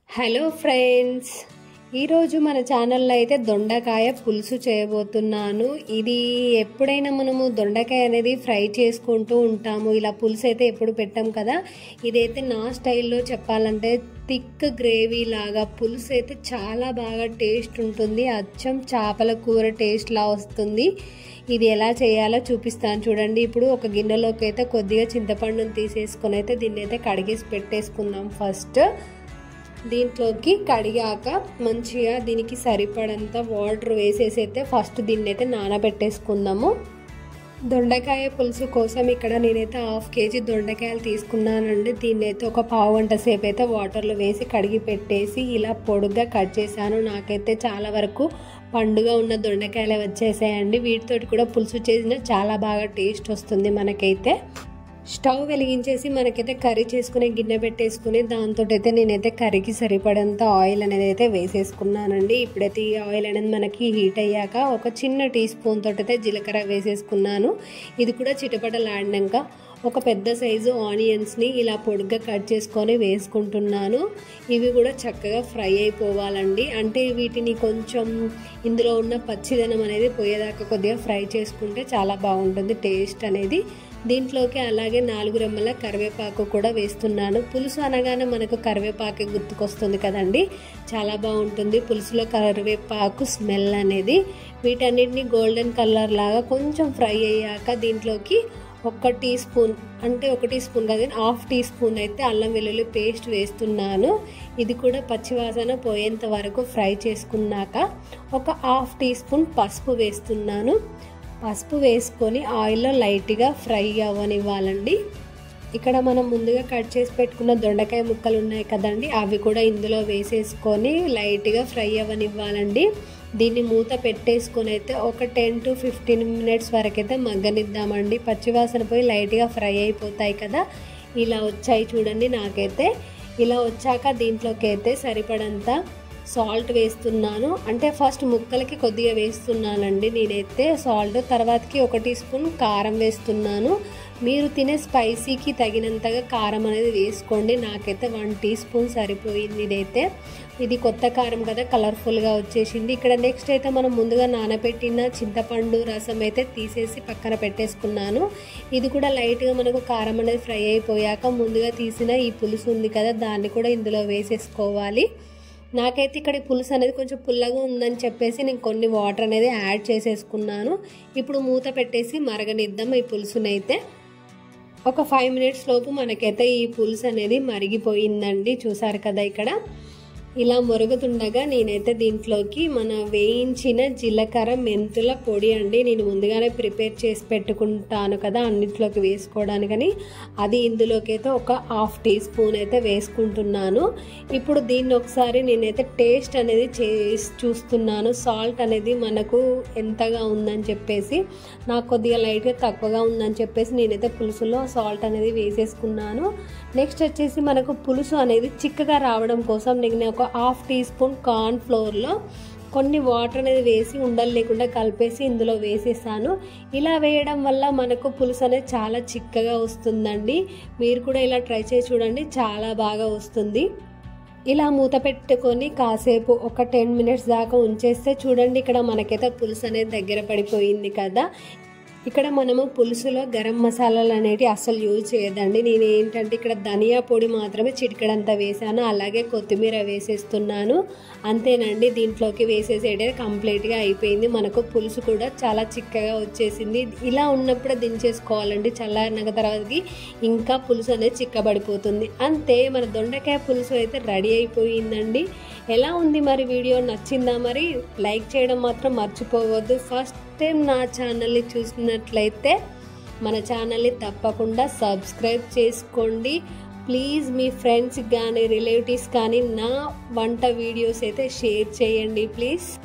hello friends ఈరోజు మన ఛానల్లో అయితే దొండకాయ పులుసు చేయబోతున్నాను ఇది ఎప్పుడైనా మనము దొండకాయ అనేది ఫ్రై చేసుకుంటూ ఉంటాము ఇలా పులుసు అయితే ఎప్పుడు పెట్టాం కదా ఇదైతే నా స్టైల్లో చెప్పాలంటే థిక్ గ్రేవీ లాగా పులుసు అయితే చాలా బాగా టేస్ట్ ఉంటుంది అచ్చం చేపల కూర టేస్ట్ లా వస్తుంది ఇది ఎలా చేయాలో చూపిస్తాను చూడండి ఇప్పుడు ఒక గిన్నెలోకి అయితే కొద్దిగా చింతపండును తీసేసుకొని అయితే దీన్ని అయితే కడిగేసి పెట్టేసుకుందాం ఫస్ట్ దీంట్లోకి కడిగాక మంచిగా దీనికి సరిపడంత వాటర్ వేసేసి అయితే ఫస్ట్ దీన్ని అయితే నానబెట్టేసుకుందాము దొండకాయ పులుసు కోసం ఇక్కడ నేనైతే హాఫ్ కేజీ దొండకాయలు తీసుకున్నానండి దీన్ని అయితే ఒక పావు గంట సేపు అయితే వాటర్లో వేసి కడిగి పెట్టేసి ఇలా పొడుగ్గా కట్ చేశాను నాకైతే చాలా వరకు పండుగ ఉన్న దొండకాయలు వచ్చేసాయండి వీటితోటి కూడా పులుసు చేసిన చాలా బాగా టేస్ట్ వస్తుంది మనకైతే స్టవ్ వెలిగించేసి మనకైతే కర్రీ చేసుకునే గిన్నె పెట్టేసుకుని దాంతో అయితే నేనైతే కర్రీకి సరిపడంత ఆయిల్ అనేది అయితే వేసేసుకున్నానండి ఇప్పుడైతే ఈ ఆయిల్ అనేది మనకి హీట్ అయ్యాక ఒక చిన్న టీ స్పూన్ తోటి అయితే జీలకర్ర వేసేసుకున్నాను ఇది కూడా చిటపటలాడినాక ఒక పెద్ద సైజు ఆనియన్స్ని ఇలా పొడుగ్గా కట్ చేసుకొని వేసుకుంటున్నాను ఇవి కూడా చక్కగా ఫ్రై అయిపోవాలండి అంటే వీటిని కొంచెం ఇందులో ఉన్న పచ్చిదనం అనేది పోయేదాకా కొద్దిగా ఫ్రై చేసుకుంటే చాలా బాగుంటుంది టేస్ట్ అనేది దీంట్లోకి అలాగే నాలుగు రెమ్మల కరివేపాకు కూడా వేస్తున్నాను పులుసు అనగానే మనకు కరివేపాకు గుర్తుకొస్తుంది కదండి చాలా బాగుంటుంది పులుసులో కరివేపాకు స్మెల్ అనేది వీటన్నిటిని గోల్డెన్ కలర్ లాగా కొంచెం ఫ్రై అయ్యాక దీంట్లోకి ఒక టీ స్పూన్ అంటే ఒక టీ స్పూన్ కాదు హాఫ్ టీ స్పూన్ అయితే అల్లం వెల్లుల్లి పేస్ట్ వేస్తున్నాను ఇది కూడా పచ్చివాసన పోయేంత వరకు ఫ్రై చేసుకున్నాక ఒక హాఫ్ టీ స్పూన్ పసుపు వేస్తున్నాను పసుపు వేసుకొని ఆయిల్లో లైట్గా ఫ్రై అవ్వనివ్వాలండి ఇక్కడ మనం ముందుగా కట్ చేసి పెట్టుకున్న దొండకాయ ముక్కలు ఉన్నాయి కదండి అవి కూడా ఇందులో వేసేసుకొని లైట్గా ఫ్రై అవ్వనివ్వాలండి దీన్ని మూత పెట్టేసుకొని అయితే ఒక టెన్ టు ఫిఫ్టీన్ మినిట్స్ వరకు అయితే మగ్గనిద్దామండి పచ్చివాసన పోయి లైట్గా ఫ్రై అయిపోతాయి కదా ఇలా వచ్చాయి చూడండి నాకైతే ఇలా వచ్చాక దీంట్లోకి అయితే సరిపడంత సాల్ట్ వేస్తున్నాను అంటే ఫస్ట్ ముక్కలకి కొద్దిగా వేస్తున్నానండి నేనైతే సాల్ట్ తర్వాతకి ఒక టీ స్పూన్ కారం వేస్తున్నాను మీరు తినే స్పైసీకి తగినంతగా కారం అనేది వేసుకోండి నాకైతే వన్ టీ స్పూన్ సరిపోయింది ఇదైతే ఇది కొత్త కారం కదా కలర్ఫుల్గా వచ్చేసింది ఇక్కడ నెక్స్ట్ అయితే మనం ముందుగా నానబెట్టిన చింతపండు రసం అయితే తీసేసి పక్కన పెట్టేసుకున్నాను ఇది కూడా లైట్గా మనకు కారం అనేది ఫ్రై అయిపోయాక ముందుగా తీసిన ఈ పులుసు ఉంది కదా దాన్ని కూడా ఇందులో వేసేసుకోవాలి నాకైతే ఇక్కడ పులుసు అనేది కొంచెం పుల్లగా ఉందని చెప్పేసి నేను కొన్ని వాటర్ అనేది యాడ్ చేసేసుకున్నాను ఇప్పుడు మూత పెట్టేసి మరగనిద్దాం ఈ పులుసునైతే ఒక ఫైవ్ మినిట్స్ లోపు మనకైతే ఈ పులుసు అనేది మరిగిపోయిందండి చూసారు కదా ఇక్కడ ఇలా మొరుగుతుండగా నేనైతే దీంట్లోకి మన వేయించిన జీలకర్ర మెంతుల పొడి అండి నేను ముందుగానే ప్రిపేర్ చేసి పెట్టుకుంటాను కదా అన్నింటిలోకి వేసుకోవడానికని అది ఇందులోకి అయితే ఒక హాఫ్ టీ స్పూన్ అయితే వేసుకుంటున్నాను ఇప్పుడు దీన్ని ఒకసారి నేనైతే టేస్ట్ అనేది చేసి చూస్తున్నాను సాల్ట్ అనేది మనకు ఎంతగా ఉందని చెప్పేసి నాకు కొద్దిగా లైట్గా తక్కువగా ఉందని చెప్పేసి నేనైతే పులుసులో సాల్ట్ అనేది వేసేసుకున్నాను నెక్స్ట్ వచ్చేసి మనకు పులుసు అనేది చిక్కగా రావడం కోసం నేను ఒక హాఫ్ టీ స్పూన్ కార్న్ ఫ్లోర్లో కొన్ని వాటర్ అనేది వేసి ఉండలు లేకుండా కలిపేసి ఇందులో వేసేసాను ఇలా వేయడం వల్ల మనకు పులుసు అనేది చాలా చిక్కగా వస్తుందండి మీరు కూడా ఇలా ట్రై చేసి చూడండి చాలా బాగా వస్తుంది ఇలా మూత పెట్టుకొని కాసేపు ఒక టెన్ మినిట్స్ దాకా ఉంచేస్తే చూడండి ఇక్కడ మనకైతే పులుసు అనేది దగ్గర పడిపోయింది కదా ఇక్కడ మనము పులుసులో గరం మసాలాలు అనేవి అస్సలు యూజ్ చేయదండి నేను ఏంటంటే ఇక్కడ ధనియా పొడి మాత్రమే చిటికడంతా వేసాను అలాగే కొత్తిమీర వేసేస్తున్నాను అంతేనండి దీంట్లోకి వేసేసేయడం కంప్లీట్గా అయిపోయింది మనకు పులుసు కూడా చాలా చిక్కగా వచ్చేసింది ఇలా ఉన్నప్పుడే దించేసుకోవాలండి చల్లారిన తర్వాతకి ఇంకా పులుసు అనేది చిక్కబడిపోతుంది అంతే మన దొండకాయ పులుసు అయితే రెడీ అయిపోయిందండి ఎలా ఉంది మరి వీడియో నచ్చిందా మరి లైక్ చేయడం మాత్రం మర్చిపోవద్దు ఫస్ట్ టైం నా ఛానల్ని చూసినట్లయితే మన ఛానల్ని తప్పకుండా సబ్స్క్రైబ్ చేసుకోండి ప్లీజ్ మీ ఫ్రెండ్స్ కానీ రిలేటివ్స్ కానీ నా వంట వీడియోస్ అయితే షేర్ చేయండి ప్లీజ్